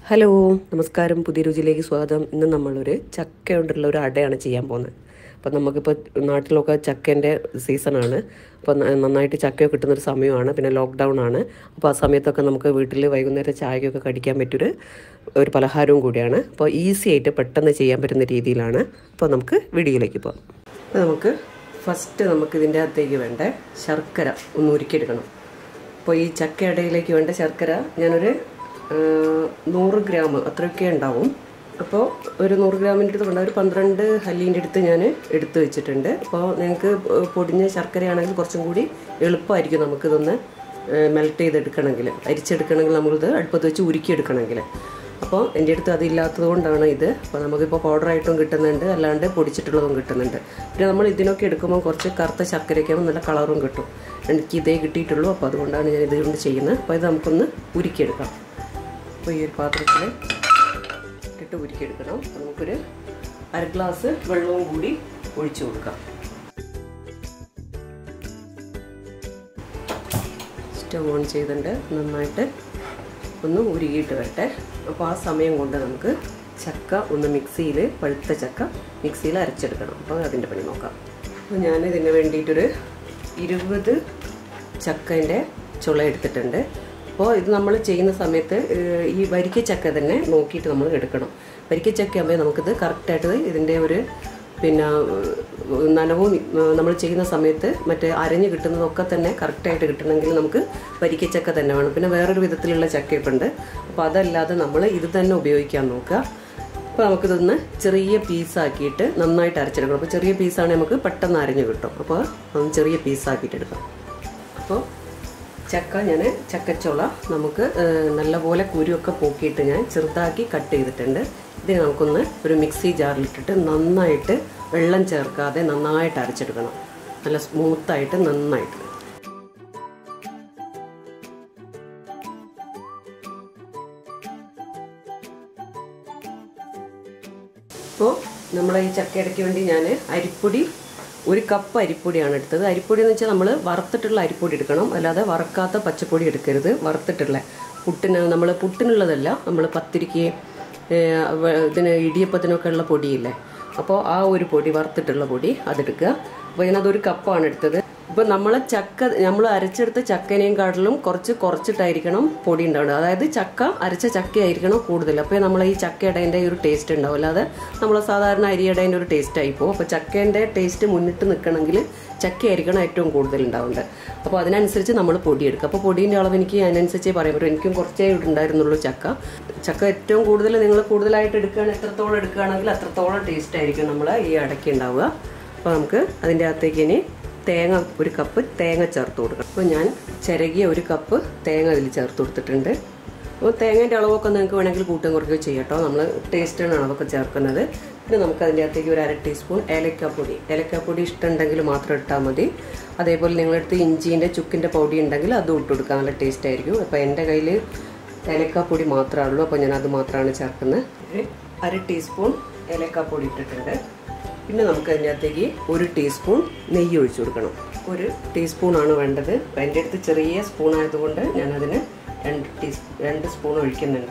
hello നമസ്കാരം പുതിയ രുചിയിലേക്ക് സ്വാഗതം ഇന്ന് നമ്മളൊരു ചക്ക കൊണ്ടുള്ള ഒരു അടയാണ് ചെയ്യാൻ പോകുന്നത് അപ്പം നമുക്കിപ്പോൾ നാട്ടിലൊക്കെ ചക്കേൻ്റെ സീസണാണ് അപ്പോൾ ന- നന്നായിട്ട് ചക്കയൊക്കെ കിട്ടുന്നൊരു സമയമാണ് പിന്നെ ലോക്ക്ഡൗൺ ആണ് അപ്പോൾ ആ സമയത്തൊക്കെ നമുക്ക് വീട്ടിൽ വൈകുന്നേരം ചായക്കൊക്കെ കടിക്കാൻ പറ്റിയൊരു ഒരു പലഹാരവും കൂടിയാണ് അപ്പോൾ ഈസി ആയിട്ട് പെട്ടെന്ന് ചെയ്യാൻ പറ്റുന്ന രീതിയിലാണ് അപ്പോൾ നമുക്ക് വീഡിയോയിലേക്ക് പോകാം അപ്പോൾ നമുക്ക് ഫസ്റ്റ് നമുക്ക് ഇതിൻ്റെ അകത്തേക്ക് വേണ്ട ശർക്കര ഒന്ന് ഉരുക്കിയെടുക്കണം അപ്പോൾ ഈ ചക്കയടയിലേക്ക് വേണ്ട ശർക്കര ഞാനൊരു ആ, നൂറ് ഗ്രാം അത്രയൊക്കെ ഉണ്ടാവും അപ്പോൾ ഒരു നൂറ് ഗ്രാമിൻ്റെ അടുത്ത് കൊണ്ട് ഒരു പന്ത്രണ്ട് ഹല്ലീൻ്റെ അടുത്ത് ഞാൻ എടുത്ത് വെച്ചിട്ടുണ്ട് അപ്പോൾ നിങ്ങൾക്ക് പൊടിഞ്ഞ ശർക്കരയാണെങ്കിൽ കുറച്ചും കൂടി എളുപ്പമായിരിക്കും നമുക്കിതൊന്ന് മെൽറ്റ് ചെയ്തെടുക്കണമെങ്കിൽ അരിച്ചെടുക്കണമെങ്കിൽ നമ്മളിത് അടുപ്പത്ത് വെച്ച് ഉരുക്കിയെടുക്കണമെങ്കിൽ അപ്പോൾ എൻ്റെ അടുത്ത് അതില്ലാത്തത് കൊണ്ടാണ് ഇത് അപ്പോൾ നമുക്കിപ്പോൾ പൗഡറായിട്ടും കിട്ടുന്നുണ്ട് അല്ലാണ്ട് പൊടിച്ചിട്ടുള്ളതും കിട്ടുന്നുണ്ട് പിന്നെ നമ്മൾ ഇതിനൊക്കെ എടുക്കുമ്പോൾ കുറച്ച് കറുത്ത ശർക്കരയൊക്കെ ആകുമ്പോൾ നല്ല കളറും കിട്ടും എനിക്ക് ഇതേ കിട്ടിയിട്ടുള്ളൂ അപ്പോൾ അതുകൊണ്ടാണ് ഞാൻ ഇതുകൊണ്ട് ചെയ്യുന്നത് അപ്പോൾ ഇത് നമുക്കൊന്ന് ഉരുക്കിയെടുക്കാം അപ്പോൾ ഈ ഒരു പാത്രത്തിൽ ഇട്ടിട്ട് ഉരുക്കിയെടുക്കണം അപ്പോൾ നമുക്കൊരു അര ഗ്ലാസ് വെള്ളവും കൂടി ഒഴിച്ചു കൊടുക്കാം സ്റ്റവ് ഓൺ ചെയ്തിട്ടുണ്ട് നന്നായിട്ട് ഒന്ന് ഉരുകിയിട്ട് വരട്ടെ അപ്പോൾ ആ സമയം കൊണ്ട് നമുക്ക് ചക്ക ഒന്ന് മിക്സിയിൽ പഴുത്ത ചക്ക മിക്സിയിൽ അരച്ചെടുക്കണം അപ്പോൾ അതിൻ്റെ പണി നോക്കാം അപ്പോൾ ഞാൻ ഇതിന് വേണ്ടിയിട്ടൊരു ഇരുപത് ചക്കേൻ്റെ ചുള എടുത്തിട്ടുണ്ട് അപ്പോൾ ഇത് നമ്മൾ ചെയ്യുന്ന സമയത്ത് ഏഹ്, ഈ വരിക്ക ചക്ക തന്നെ നോക്കിയിട്ട് നമ്മൾ എടുക്കണം വരിക്ക ചക്ക ആകുമ്പോൾ നമുക്കിത് കറക്റ്റായിട്ട് ഇതിൻ്റെ ഒരു പിന്നെ ഏഹ്, നനവും നമ്മൾ ചെയ്യുന്ന സമയത്ത് മറ്റേ അരഞ്ഞ് കിട്ടുന്നതൊക്കെ തന്നെ കറക്റ്റായിട്ട് കിട്ടണമെങ്കിൽ നമുക്ക് വരിക്കച്ചക്ക തന്നെ വേണം പിന്നെ വേറൊരു വിധത്തിലുള്ള ചക്കയൊക്കെ ഉണ്ട് അപ്പോൾ അതല്ലാതെ നമ്മൾ ഇത് തന്നെ ഉപയോഗിക്കാൻ നോക്കുക അപ്പോൾ നമുക്കിതൊന്ന് ചെറിയ പീസാക്കിയിട്ട് നന്നായിട്ട് അരച്ചെടുക്കണം അപ്പോൾ ചെറിയ പീസാണെങ്കിൽ നമുക്ക് പെട്ടെന്ന് അരഞ്ഞ് കിട്ടും അപ്പോൾ ഒന്ന് ചെറിയ പീസാക്കിയിട്ട് എടുക്കാം അപ്പോൾ ചക്ക ഞാൻ ചക്കച്ചുള നമുക്ക് ഏഹ്, നല്ലപോലെ കുരുവൊക്കെ പോക്കിയിട്ട് ഞാൻ ചെറുതാക്കി കട്ട് ചെയ്തിട്ടുണ്ട് ഇതിന് നമുക്കൊന്ന് ഒരു മിക്സി ജാറിലിട്ടിട്ട് നന്നായിട്ട് വെള്ളം ചേർക്കാതെ നന്നായിട്ട് അരച്ചെടുക്കണം നല്ല സ്മൂത്തായിട്ട് നന്നായിട്ട് ഇപ്പോൾ നമ്മളെ ഈ ചക്കയടയ്ക്ക് വേണ്ടി ഞാൻ അരിപ്പൊടി ഒരു കപ്പ് അരിപ്പൊടിയാണ് എടുത്തത് അരിപ്പൊടി എന്ന് വെച്ചാൽ നമ്മൾ വറുത്തിട്ടുള്ള അരിപ്പൊടി എടുക്കണം അല്ലാതെ വറക്കാത്ത പച്ചപ്പൊടി എടുക്കരുത് വറുത്തിട്ടുള്ള പുട്ടിന് നമ്മൾ പുട്ടിനുള്ളതല്ല നമ്മൾ പത്തിരിക്ക് ഏഹ്, വ- ഇതിന് ഇടിയപ്പത്തിനൊക്കെ ഉള്ള പൊടിയില്ലേ അപ്പോൾ ആ ഒരു പൊടി വറുത്തിട്ടുള്ള പൊടി അതെടുക്കുക അപ്പോൾ ഞാനതൊരു കപ്പാണ് എടുത്തത് ഇപ്പൊ നമ്മളെ ചക്ക നമ്മൾ അരച്ചെടുത്ത ചക്കനെയും കാട്ടിലും കുറച്ച് കുറച്ചിട്ടായിരിക്കണം പൊടി ഉണ്ടാവുന്നത് അതായത് ചക്ക അരച്ച ചക്കയായിരിക്കണം കൂടുതൽ അപ്പോൾ നമ്മൾ ഈ ചക്കയടേൻ്റെ ഒരു ടേസ്റ്റ് ഉണ്ടാവും അല്ലാതെ നമ്മൾ സാധാരണ അരിയടേൻ്റെ ഒരു ടേസ്റ്റ് ആയിപ്പോൾ അപ്പോൾ ചക്കേൻ്റെ ടേസ്റ്റ് മുന്നിട്ട് നിൽക്കണമെങ്കിൽ ചക്കയായിരിക്കണം ഏറ്റവും കൂടുതൽ ഉണ്ടാവേണ്ടത് അപ്പോൾ അതിനനുസരിച്ച് നമ്മൾ പൊടിയെടുക്കുക അപ്പോൾ പൊടീൻ്റെ അളവ് എനിക്ക് അതിനനുസരിച്ചേ പറയാൻ പറ്റും എനിക്കും കുറച്ചേ ഉണ്ടായിരുന്നുള്ളൂ ചക്ക ചക്ക ഏറ്റവും കൂടുതൽ നിങ്ങൾ കൂടുതലായിട്ട് എടുക്കുകയാണെങ്കിൽ എത്രത്തോളം എടുക്കുകയാണെങ്കിൽ അത്രത്തോളം ടേസ്റ്റ് ആയിരിക്കും നമ്മൾ ഈ അടയ്ക്ക് ഉണ്ടാവുക അപ്പോൾ നമുക്ക് അതിൻ്റെ അകത്തേക്ക് ഇനി തേങ്ങ ഒരു കപ്പ് തേങ്ങ ചേർത്ത് കൊടുക്കണം അപ്പോൾ ഞാൻ ചിരകിയ ഒരു കപ്പ് തേങ്ങ അതിൽ ചേർത്ത് കൊടുത്തിട്ടുണ്ട് അപ്പോൾ തേങ്ങേൻ്റെ അളവൊക്കെ നിങ്ങൾക്ക് വേണമെങ്കിൽ കൂട്ടും കുറയ്ക്കുകയോ ചെയ്യാം കേട്ടോ നമ്മൾ ടേസ്റ്റിനാണ് അളവൊക്കെ ചേർക്കുന്നത് പിന്നെ നമുക്ക് അതിൻ്റെ അകത്തേക്ക് ഒരു അര ടീസ്പൂൺ ഏലക്കാപ്പൊടി ഏലക്കാപ്പൊടി ഇഷ്ടമുണ്ടെങ്കിൽ മാത്രം ഇട്ടാൽ മതി അതേപോലെ നിങ്ങളടുത്ത് ഇഞ്ചീൻ്റെ ചുക്കിൻ്റെ പൊടി ഉണ്ടെങ്കിൽ അതും ഇട്ട് കൊടുക്കാൻ നല്ല ടേസ്റ്റ് ആയിരിക്കും അപ്പോൾ എൻ്റെ കയ്യിൽ ഏലക്കാപ്പൊടി മാത്രമേ ഉള്ളൂ അപ്പോൾ ഞാൻ അത് മാത്രമാണ് ചേർക്കുന്നത് ഒരു അര ടീസ്പൂൺ ഏലക്കാപ്പൊടി ഇട്ടിട്ടുണ്ട് പിന്നെ നമുക്ക് അതിൻ്റെ അകത്തേക്ക് ഒരു ടീസ്പൂൺ നെയ്യ് ഒഴിച്ചു കൊടുക്കണം ഒരു ടീസ്പൂണാണ് വേണ്ടത് അപ്പം എൻ്റെ അടുത്ത് ചെറിയ സ്പൂൺ ആയതുകൊണ്ട് ഞാനതിന് രണ്ട് ടീ രണ്ട് സ്പൂൺ ഒഴിക്കുന്നുണ്ട്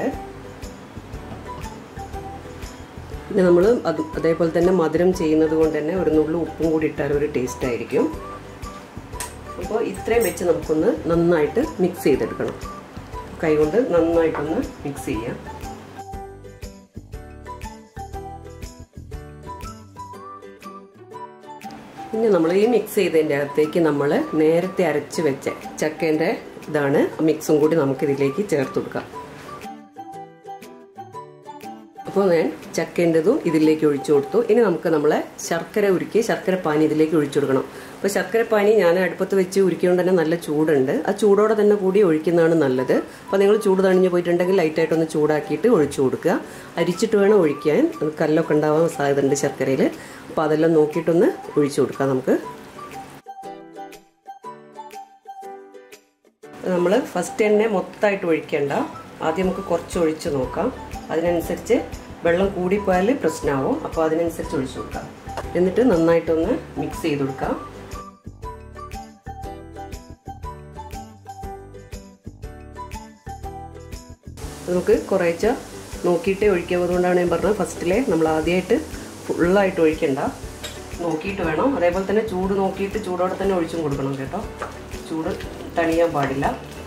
പിന്നെ നമ്മൾ അത് അതേപോലെ തന്നെ മധുരം ചെയ്യുന്നത് കൊണ്ട് തന്നെ ഒരു നുള്ളു ഉപ്പും കൂടി ഇട്ടാൽ ഒരു ടേസ്റ്റ് ആയിരിക്കും അപ്പോൾ ഇത്രയും വെച്ച് നമുക്കൊന്ന് നന്നായിട്ട് മിക്സ് ചെയ്തെടുക്കണം കൈകൊണ്ട് നന്നായിട്ടൊന്ന് മിക്സ് ചെയ്യാം പിന്നെ നമ്മൾ ഈ മിക്സ് ചെയ്തതിൻ്റെ അകത്തേക്ക് നമ്മൾ നേരത്തെ അരച്ച് വെച്ച ചക്കേൻ്റെ ഇതാണ് മിക്സും കൂടി നമുക്ക് ഇതിലേക്ക് ചേർത്ത് കൊടുക്കാം അപ്പോൾ ഞാൻ ചക്കേൻ്റെതും ഇതിലേക്ക് ഒഴിച്ചു കൊടുത്തു ഇനി നമുക്ക് നമ്മളെ ശർക്കര ഉരുക്കി ശർക്കര പാനി ഇതിലേക്ക് ഒഴിച്ചു കൊടുക്കണം അപ്പോൾ ശർക്കര പാനി ഞാൻ അടുപ്പത്ത് വെച്ച് ഉരുക്കിയോണ്ട് തന്നെ നല്ല ചൂടുണ്ട് ആ ചൂടോടെ തന്നെ കൂടി ഒഴിക്കുന്നതാണ് നല്ലത് അപ്പോൾ നിങ്ങൾ ചൂട് തണിഞ്ഞ് പോയിട്ടുണ്ടെങ്കിൽ ലൈറ്റായിട്ടൊന്ന് ചൂടാക്കിയിട്ട് ഒഴിച്ചു കൊടുക്കുക അരിച്ചിട്ട് വേണം ഒഴിക്കാൻ അത് കല്ലൊക്കെ ഉണ്ടാവാൻ സാധ്യതയുണ്ട് ശർക്കരയിൽ അപ്പോൾ അതെല്ലാം നോക്കിയിട്ടൊന്ന് ഒഴിച്ചു കൊടുക്കാം നമുക്ക് നമ്മൾ ഫസ്റ്റ് തന്നെ മൊത്തമായിട്ട് ഒഴിക്കേണ്ട ആദ്യം നമുക്ക് കുറച്ച് ഒഴിച്ച് നോക്കാം അതിനനുസരിച്ച് വെള്ളം കൂടിപ്പോയാൽ പ്രശ്നമാവും അപ്പോൾ അതിനനുസരിച്ച് ഒഴിച്ചു കൊടുക്കാം എന്നിട്ട് നന്നായിട്ടൊന്ന് മിക്സ് ചെയ്ത് കൊടുക്കാം നമുക്ക് കുറേശ്ശെ നോക്കിയിട്ടേ ഒഴിക്കാവൂ അതുകൊണ്ടാണ് ഞാൻ പറഞ്ഞത് ഫസ്റ്റിലെ നമ്മൾ ആദ്യമായിട്ട് ഫുള്ളായിട്ട് ഒഴിക്കണ്ട നോക്കിയിട്ട് വേണം അതേപോലെ തന്നെ ചൂട് നോക്കിയിട്ട് ചൂടോടെ തന്നെ ഒഴിച്ചും കൊടുക്കണം കേട്ടോ ചൂട് തണിയാൻ പാടില്ല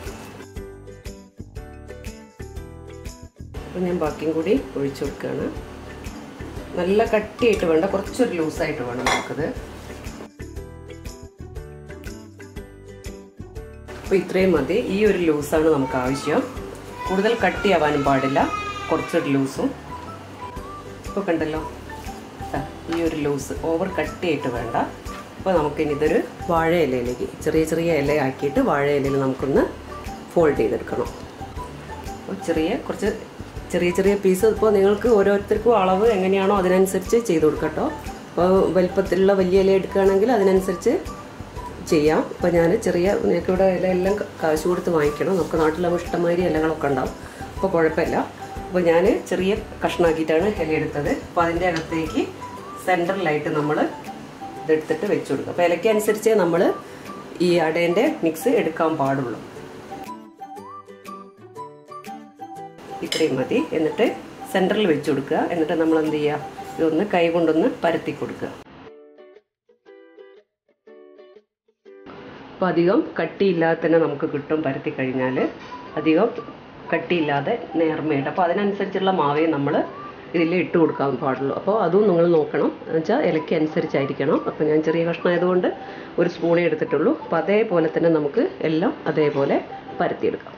അപ്പം ഞാൻ ബാക്കിയും കൂടി ഒഴിച്ചു കൊടുക്കുകയാണ് നല്ല കട്ടിയായിട്ട് വേണ്ട കുറച്ചൊരു ലൂസായിട്ട് വേണം നമുക്കത് അപ്പോൾ ഇത്രയും മതി ഈ ഒരു ലൂസാണ് നമുക്ക് ആവശ്യം കൂടുതൽ കട്ടിയാവാനും പാടില്ല കുറച്ചൊരു ലൂസും ഇപ്പോൾ കണ്ടല്ലോ ദാ, ഈ ഒരു ലൂസ് ഓവർ കട്ടിയായിട്ട് വേണ്ട അപ്പോൾ നമുക്കിനി ഇതൊരു വാഴ ഇലയിലേക്ക് ചെറിയ ചെറിയ ഇല ആക്കിയിട്ട് വാഴ ഇലയിൽ നമുക്കൊന്ന് ഫോൾഡ് ചെയ്തെടുക്കണം അപ്പോൾ ചെറിയ കുറച്ച് ചെറിയ ചെറിയ പീസ് ഇപ്പോൾ നിങ്ങൾക്ക് ഓരോരുത്തർക്കും അളവ് എങ്ങനെയാണോ അതിനനുസരിച്ച് ചെയ്ത് കൊടുക്കട്ടോ അപ്പോൾ വലിപ്പത്തിലുള്ള വലിയ ഇല എടുക്കുകയാണെങ്കിൽ അതിനനുസരിച്ച് ചെയ്യാം അപ്പോൾ ഞാൻ ചെറിയ നിങ്ങൾക്ക് ഇവിടെ ഇല എല്ലാം കാശ് കൊടുത്ത് വാങ്ങിക്കണം നമുക്ക് നാട്ടിലാകുമ്പോൾ ഇഷ്ടംമാതിരി ഇലകളൊക്കെ ഉണ്ടാവും അപ്പോൾ കുഴപ്പമില്ല അപ്പോൾ ഞാൻ ചെറിയ കഷ്ണാക്കിയിട്ടാണ് ഇല എടുത്തത് അപ്പോൾ അതിൻ്റെ അകത്തേക്ക് സെൻറ്ററിലായിട്ട് നമ്മൾ ഇതെടുത്തിട്ട് വെച്ച് കൊടുക്കുക അപ്പോൾ ഇലയ്ക്ക് അനുസരിച്ചേ നമ്മൾ ഈ അടേൻ്റെ മിക്സ് എടുക്കാൻ പാടുള്ളൂ ഇത്രയും മതി എന്നിട്ട് സെൻറ്ററിൽ വെച്ച് കൊടുക്കുക എന്നിട്ട് നമ്മൾ എന്ത് ചെയ്യുക ഇതൊന്ന് കൈ കൊണ്ടൊന്ന് പരത്തി കൊടുക്കുക അപ്പോൾ അധികം കട്ടിയില്ലാതെ തന്നെ നമുക്ക് കിട്ടും പരത്തി കഴിഞ്ഞാൽ അധികം കട്ടിയില്ലാതെ നേർമയായിട്ട് അപ്പോൾ അതിനനുസരിച്ചുള്ള മാവേ നമ്മൾ ഇതിൽ ഇട്ട് കൊടുക്കാൻ പാടുള്ളൂ അപ്പോൾ അതും നിങ്ങൾ നോക്കണം എന്ന് വെച്ചാൽ ഇലയ്ക്ക് അനുസരിച്ചായിരിക്കണം അപ്പോൾ ഞാൻ ചെറിയ കഷ്ണമായതുകൊണ്ട് ഒരു സ്പൂണേ എടുത്തിട്ടുള്ളൂ അപ്പോൾ അതേപോലെ തന്നെ നമുക്ക് എല്ലാം അതേപോലെ പരത്തിയെടുക്കാം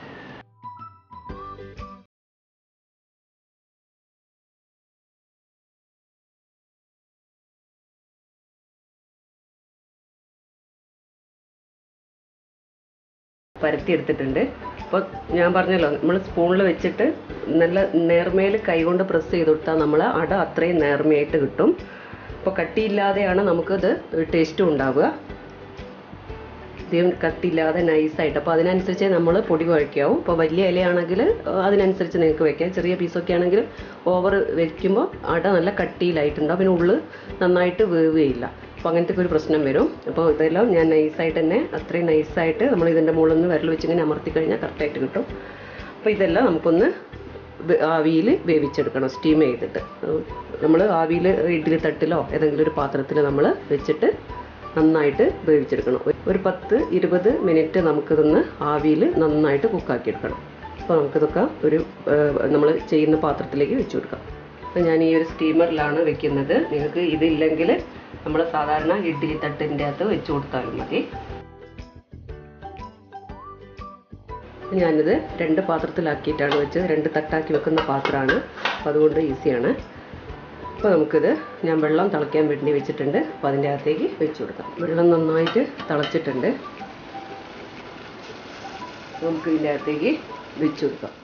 പരത്തിയെടുത്തിട്ടുണ്ട് അപ്പോൾ ഞാൻ പറഞ്ഞല്ലോ നമ്മൾ സ്പൂണിൽ വെച്ചിട്ട് നല്ല നേർമയിൽ കൈകൊണ്ട് പ്രസ് ചെയ്ത് കൊടുത്താൽ നമ്മൾ അട അത്രയും നേർമയായിട്ട് കിട്ടും അപ്പോൾ കട്ടിയില്ലാതെയാണ് നമുക്കത് ടേസ്റ്റും ഉണ്ടാവുക അധികം കട്ടിയില്ലാതെ നൈസായിട്ട് അപ്പോൾ അതിനനുസരിച്ച് നമ്മൾ പൊടി കുഴയ്ക്കാവും ഇപ്പോൾ വലിയ ഇലയാണെങ്കിൽ അതിനനുസരിച്ച് നിങ്ങൾക്ക് വെക്കാം ചെറിയ പീസൊക്കെ ആണെങ്കിൽ ഓവർ വെക്കുമ്പോൾ അട നല്ല കട്ടിയിലായിട്ടുണ്ടാവും പിന്നെ ഉള്ളു നന്നായിട്ട് വേവുകയില്ല അപ്പോൾ അങ്ങനത്തെ ഒരു പ്രശ്നം വരും അപ്പോൾ ഇതെല്ലാം ഞാൻ നൈസായിട്ട് തന്നെ അത്രയും നൈസായിട്ട് നമ്മൾ ഇതിൻ്റെ മുകളിൽ നിന്ന് വിരൽ വെച്ച് ഇങ്ങനെ അമർത്തി കഴിഞ്ഞാൽ കറക്റ്റായിട്ട് കിട്ടും അപ്പോൾ ഇതെല്ലാം നമുക്കൊന്ന് ആവിയിൽ വേവിച്ചെടുക്കണം സ്റ്റീം ചെയ്തിട്ട് നമ്മൾ ആവിയിൽ ഇഡ്ഡലി തട്ടിലോ ഏതെങ്കിലും ഒരു പാത്രത്തിൽ നമ്മൾ വെച്ചിട്ട് നന്നായിട്ട് വേവിച്ചെടുക്കണം ഒരു പത്ത് ഇരുപത് മിനിറ്റ് നമുക്കിതൊന്ന് ആവിയിൽ നന്നായിട്ട് കുക്കാക്കി എടുക്കണം അപ്പോൾ നമുക്കിതൊക്കെ ഒരു നമ്മൾ ചെയ്യുന്ന പാത്രത്തിലേക്ക് വെച്ച് കൊടുക്കാം അപ്പോൾ ഞാൻ ഈ ഒരു സ്റ്റീമറിലാണ് വെക്കുന്നത് നിങ്ങൾക്ക് ഇതില്ലെങ്കിൽ നമ്മൾ സാധാരണ ഇഡ്ഡലി തട്ടിൻ്റെ അകത്ത് വെച്ച് കൊടുത്താലും മതി ഞാനിത് രണ്ട് പാത്രത്തിലാക്കിയിട്ടാണ് വെച്ചത് രണ്ട് തട്ടാക്കി വെക്കുന്ന പാത്രമാണ് അപ്പോൾ അതുകൊണ്ട് ഈസിയാണ് അപ്പോൾ നമുക്കിത് ഞാൻ വെള്ളം തിളയ്ക്കാൻ വേണ്ടി വെച്ചിട്ടുണ്ട് അപ്പോൾ അതിൻ്റെ അകത്തേക്ക് വെച്ച് കൊടുക്കാം വെള്ളം നന്നായിട്ട് തിളച്ചിട്ടുണ്ട് നമുക്ക് ഇതിൻ്റെ അകത്തേക്ക് വെച്ച് കൊടുക്കാം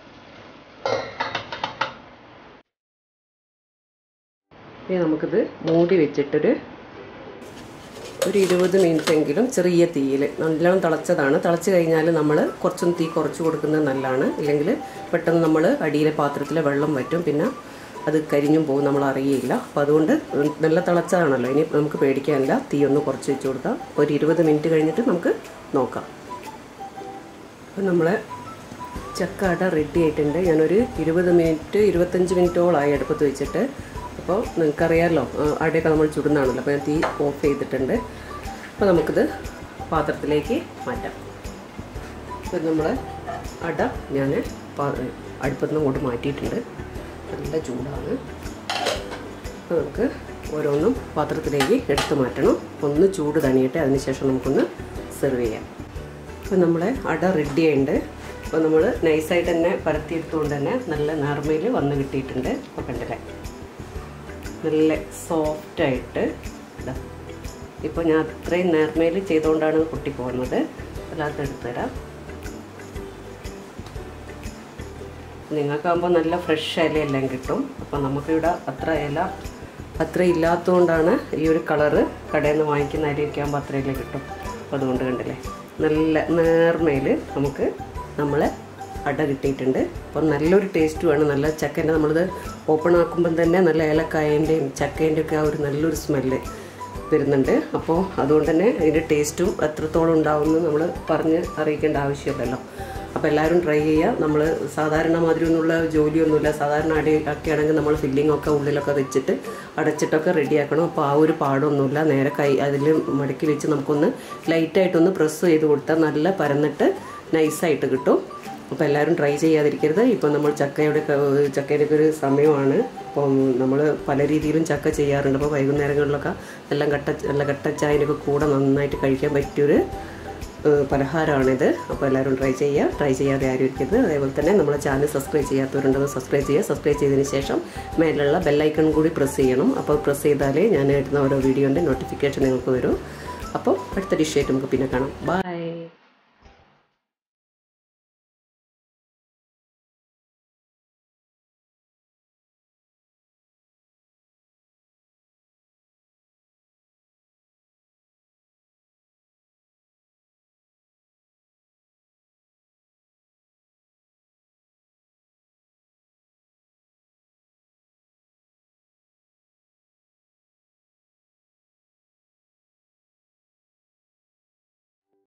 ഇനി നമുക്കിത് മൂടി വെച്ചിട്ടൊരു ഒരു ഇരുപത് മിനിറ്റ് എങ്കിലും ചെറിയ തീയിൽ നല്ലോണം തിളച്ചതാണ് തിളച്ച് കഴിഞ്ഞാൽ നമ്മൾ കുറച്ചൊന്ന് തീ കുറച്ച് കൊടുക്കുന്നത് നല്ലതാണ് ഇല്ലെങ്കിൽ പെട്ടെന്ന് നമ്മൾ അടിയിലെ പാത്രത്തിലെ വെള്ളം വറ്റും പിന്നെ അത് കരിഞ്ഞും പോകും നമ്മൾ അറിയില്ല അപ്പോൾ അതുകൊണ്ട് നല്ല തിളച്ചതാണല്ലോ ഇനി നമുക്ക് പേടിക്കാനില്ല തീ ഒന്ന് കുറച്ച് വെച്ച് കൊടുക്കാം ഒരു ഇരുപത് മിനിറ്റ് കഴിഞ്ഞിട്ട് നമുക്ക് നോക്കാം അപ്പോൾ നമ്മളെ ചക്ക അട റെഡി ആയിട്ടുണ്ട് ഞാനൊരു ഇരുപത് മിനിറ്റ് ഇരുപത്തഞ്ച് മിനിറ്റോളായി അടുപ്പത്ത് വെച്ചിട്ട് അപ്പോൾ നിങ്ങൾക്കറിയാമല്ലോ അടയൊക്കെ നമ്മൾ ചുടുന്നതാണല്ലോ അപ്പോൾ ഞാൻ തീ ഓഫ് ചെയ്തിട്ടുണ്ട് അപ്പോൾ നമുക്കിത് പാത്രത്തിലേക്ക് മാറ്റാം അപ്പോൾ നമ്മൾ അട ഞാൻ അടുപ്പത്ത് നിന്ന് അങ്ങോട്ട് മാറ്റിയിട്ടുണ്ട് നല്ല ചൂടാണ് അപ്പോൾ നമുക്ക് ഓരോന്നും പാത്രത്തിലേക്ക് എടുത്ത് മാറ്റണം ഒന്ന് ചൂട് തണിയട്ടെ അതിനുശേഷം നമുക്കൊന്ന് സെർവ് ചെയ്യാം അപ്പോൾ നമ്മളെ അട റെഡി ആയിട്ടുണ്ട് അപ്പോൾ നമ്മൾ നൈസായിട്ട് തന്നെ പരത്തിയെടുത്തുകൊണ്ട് തന്നെ നല്ല നേർമയിൽ വന്ന് കിട്ടിയിട്ടുണ്ട് അപ്പോൾ കണ്ടില്ലേ നല്ല സോഫ്റ്റായിട്ട് ഇതാ ഇപ്പോൾ ഞാൻ അത്രയും നേർമയിൽ ചെയ്തുകൊണ്ടാണ് പൊട്ടി പോകുന്നത് അല്ലാത്ത എടുത്തുതരാം നിങ്ങൾക്കാകുമ്പോൾ നല്ല ഫ്രഷ് ഇലയെല്ലാം കിട്ടും അപ്പോൾ നമുക്കിവിടെ അത്ര ഇല അത്ര ഇല്ലാത്തതുകൊണ്ടാണ് ഈ ഒരു കളറ് കടയിൽ നിന്ന് വാങ്ങിക്കുന്ന അരിയൊക്കെ ആകുമ്പോൾ അത്ര ഇല കിട്ടും അപ്പോൾ അതുകൊണ്ട് കണ്ടില്ലേ നല്ല നേർമയിൽ നമുക്ക് നമ്മളെ അട കിട്ടിയിട്ടുണ്ട് അപ്പം നല്ലൊരു ടേസ്റ്റുമാണ് നല്ല ചക്കേൻ്റെ നമ്മളിത് ഓപ്പൺ ആക്കുമ്പം തന്നെ നല്ല ഏലക്കായൻ്റെയും ചക്കേൻ്റെ ഒക്കെ ആ ഒരു നല്ലൊരു സ്മെല്ല് വരുന്നുണ്ട് അപ്പോൾ അതുകൊണ്ട് തന്നെ അതിൻ്റെ ടേസ്റ്റും എത്രത്തോളം ഉണ്ടാവുമെന്ന് നമ്മൾ പറഞ്ഞ് അറിയിക്കേണ്ട ആവശ്യമില്ലല്ലോ അപ്പോൾ എല്ലാവരും ട്രൈ ചെയ്യുക നമ്മൾ സാധാരണ മാതിരി ഒന്നുള്ള ജോലിയൊന്നുമില്ല സാധാരണ അടി ഒക്കെ ആണെങ്കിൽ നമ്മൾ ഫില്ലിംഗ് ഒക്കെ ഉള്ളിലൊക്കെ വെച്ചിട്ട് അടച്ചിട്ടൊക്കെ റെഡിയാക്കണം അപ്പോൾ ആ ഒരു പാടൊന്നുമില്ല നേരെ കൈ അതിൽ മടക്കി വെച്ച് നമുക്കൊന്ന് ലൈറ്റായിട്ടൊന്ന് പ്രസ് ചെയ്ത് കൊടുത്താൽ നല്ല പരന്നിട്ട് നൈസായിട്ട് കിട്ടും അപ്പോൾ എല്ലാവരും ട്രൈ ചെയ്യാതിരിക്കരുത് ഇപ്പോൾ നമ്മൾ ചക്കയുടെ ഒക്കെ- ചക്കയുടെ ഒക്കെ ഒരു സമയമാണ് അപ്പം നമ്മൾ പല രീതിയിലും ചക്ക ചെയ്യാറുണ്ട് അപ്പോൾ വൈകുന്നേരങ്ങളിലൊക്കെ എല്ലാം കട്ട നല്ല കട്ടച്ചായനൊക്കെ കൂടെ നന്നായിട്ട് കഴിക്കാൻ പറ്റിയൊരു ഏഹ്, പലഹാരമാണിത് അപ്പോൾ എല്ലാവരും ട്രൈ ചെയ്യുക ട്രൈ ചെയ്യാതെ ആരും ഇരിക്കരുത് അതേപോലെ തന്നെ നമ്മളെ ചാനൽ സബ്സ്ക്രൈബ് ചെയ്യാത്തവരുണ്ടെന്ന് സബ്സ്ക്രൈബ് ചെയ്യുക സബ്സ്ക്രൈബ് ചെയ്തതിന് ശേഷം മേലുള്ള ബെല്ലൈക്കൺ കൂടി പ്രസ് ചെയ്യണം അപ്പോൾ പ്രസ് ചെയ്താലേ ഞാൻ ഇടുന്ന ഓരോ വീഡിയോൻ്റെ നോട്ടിഫിക്കേഷൻ നിങ്ങൾക്ക് വരും അപ്പോൾ അടുത്ത ഡിഷായിട്ട് നമുക്ക് പിന്നെ കാണാം ബൈ